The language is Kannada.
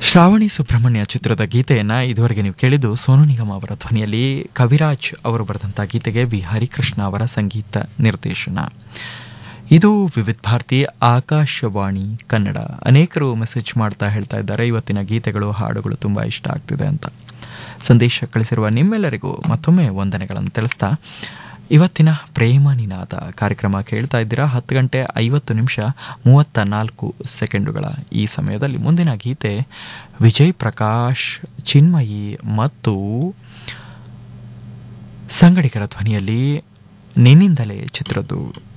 ಶ್ರಾವಣಿ ಸುಬ್ರಹ್ಮಣ್ಯ ಚಿತ್ರದ ಗೀತೆಯನ್ನು ಇದುವರೆಗೆ ನೀವು ಕೇಳಿದ್ದು ಸೋನು ನಿಗಮ್ ಅವರ ಧ್ವನಿಯಲ್ಲಿ ಕವಿರಾಜ್ ಅವರು ಬರೆದಂಥ ಗೀತೆಗೆ ವಿ ಹರಿಕೃಷ್ಣ ಅವರ ಸಂಗೀತ ನಿರ್ದೇಶನ ಇದು ವಿವಿಧ ಭಾರತಿ ಆಕಾಶವಾಣಿ ಕನ್ನಡ ಅನೇಕರು ಮೆಸೇಜ್ ಮಾಡ್ತಾ ಹೇಳ್ತಾ ಇದ್ದಾರೆ ಇವತ್ತಿನ ಗೀತೆಗಳು ಹಾಡುಗಳು ತುಂಬ ಇಷ್ಟ ಆಗ್ತಿದೆ ಅಂತ ಸಂದೇಶ ಕಳಿಸಿರುವ ನಿಮ್ಮೆಲ್ಲರಿಗೂ ಮತ್ತೊಮ್ಮೆ ವಂದನೆಗಳನ್ನು ತಿಳಿಸ್ತಾ ಇವತ್ತಿನ ಪ್ರೇಮ ನಿನಾದ ಕಾರ್ಯಕ್ರಮ ಕೇಳ್ತಾ ಇದ್ದೀರಾ ಹತ್ತು ಗಂಟೆ ಐವತ್ತು ನಿಮಿಷ ಮೂವತ್ತ ನಾಲ್ಕು ಸೆಕೆಂಡುಗಳ ಈ ಸಮಯದಲ್ಲಿ ಮುಂದಿನ ಗೀತೆ ವಿಜಯ್ ಪ್ರಕಾಶ್ ಚಿನ್ಮಯಿ ಮತ್ತು ಸಂಗಡಿಗರ ಧ್ವನಿಯಲ್ಲಿ ನಿನ್ನಿಂದಲೇ ಚಿತ್ರದ್ದು